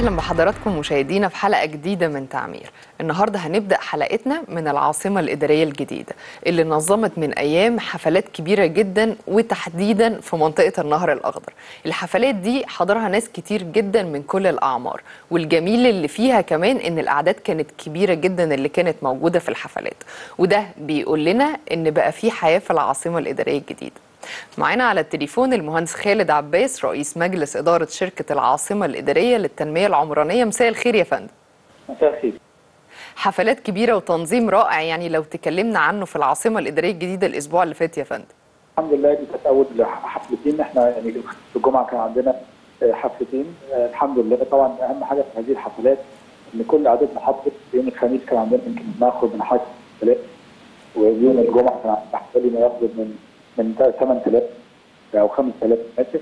اهلا بحضراتكم مشاهدينا في حلقه جديده من تعمير النهارده هنبدا حلقتنا من العاصمه الاداريه الجديده اللي نظمت من ايام حفلات كبيره جدا وتحديدا في منطقه النهر الاخضر الحفلات دي حضرها ناس كتير جدا من كل الاعمار والجميل اللي فيها كمان ان الاعداد كانت كبيره جدا اللي كانت موجوده في الحفلات وده بيقول لنا ان بقى في حياه في العاصمه الاداريه الجديده معانا على التليفون المهندس خالد عباس رئيس مجلس إدارة شركة العاصمة الإدارية للتنمية العمرانية مساء الخير يا فندم مساء الخير حفلات كبيرة وتنظيم رائع يعني لو تكلمنا عنه في العاصمة الإدارية الجديدة الأسبوع اللي فات يا فندم الحمد لله دي كانت اول حفلتين احنا يعني في الجمعه كان عندنا حفلتين الحمد لله طبعا اهم حاجه في هذه الحفلات ان كل عدد محافظ يوم الخميس كان عندنا يمكن ناخد من حاجه حفلات ويوم الجمعه كان عندنا حوالي ما يقرب من من 8000 او 5000 اسف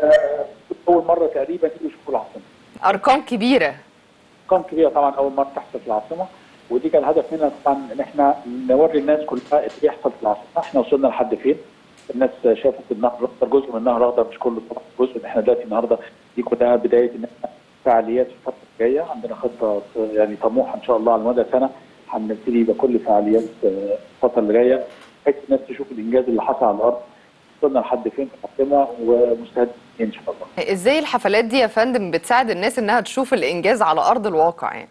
واول مره تقريبا يجوا يشوفوا العاصمه. أرقام كبيرة ارقام كبيره طبعا اول مره تحصل في العاصمه ودي كان الهدف منها طبعا ان احنا نوري الناس كلها اللي بيحصل في العاصمه، احنا وصلنا لحد فين؟ الناس شافت النهر الاخضر جزء من النهر الاخضر مش كله طبعا جزء ان احنا دلوقتي النهارده دي كلها بدايه ان احنا فعاليات في الفتره الجايه عندنا خطه يعني طموحه ان شاء الله على مدى سنه هنبتدي بكل فعاليات الفتره اللي جايه بحيث الناس تشوف الانجاز اللي حصل على الارض وصلنا لحد فين في العاصمه ومستهدفين ان شاء الله. إزاي الحفلات دي يا فندم بتساعد الناس إنها تشوف الإنجاز على أرض الواقع يعني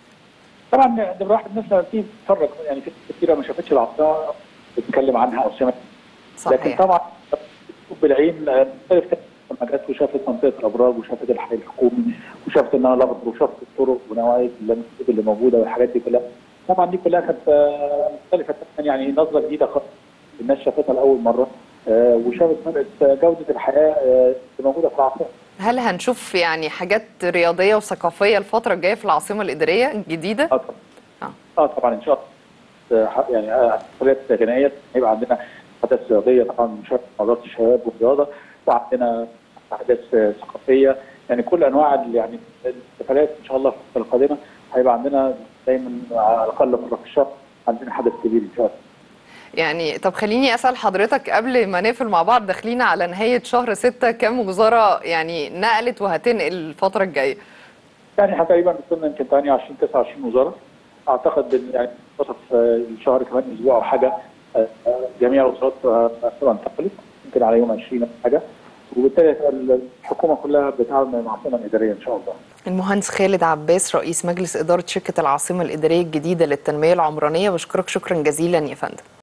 طبعا ده الواحد الناس لما بتيجي تتفرج يعني في ناس كتيره ما شافتش العاصمه بتتكلم عنها او سمعت لكن صحيح طبعا تشوف بالعين مختلف لما جت وشافت منطقه الابراج وشافت الحي الحكومي وشافت النهر الاخضر وشافت الطرق ونوعيه اللانسكيب اللي موجوده والحاجات دي كلها طبعا دي كلها كانت مختلفه تماما يعني نظره جديده خالص الناس شافتها لاول مره وشافت جوده الحياه اللي موجوده في العاصمه هل هنشوف يعني حاجات رياضية وثقافية الفترة الجاية في العاصمة الإدارية الجديدة؟ اه طبعا اه طبعا ان شاء الله يعني حفلات غنائيه هيبقى عندنا احداث رياضيه طبعا مشاركه وزاره الشباب والرياضه وعندنا احداث ثقافيه يعني كل انواع يعني الاحتفالات ان شاء الله في الفتره القادمه هيبقى عندنا دايما على الاقل مره في الشهر عندنا حدث كبير ان شاء الله يعني طب خليني اسال حضرتك قبل ما نقفل مع بعض داخلين على نهايه شهر ستة كم وزاره يعني نقلت وهتنقل الفتره الجايه؟ يعني احنا تقريبا وصلنا يمكن 28 29 وزاره اعتقد يعني وسط الشهر كمان اسبوع او حاجه جميع الوزارات هتبقى انتقلت يمكن على يوم 20 او حاجه وبالتالي الحكومه كلها بتعمل مع العاصمه الاداريه ان شاء الله. المهندس خالد عباس رئيس مجلس اداره شركه العاصمه الاداريه الجديده للتنميه العمرانيه بشكرك شكرا جزيلا يا فندم.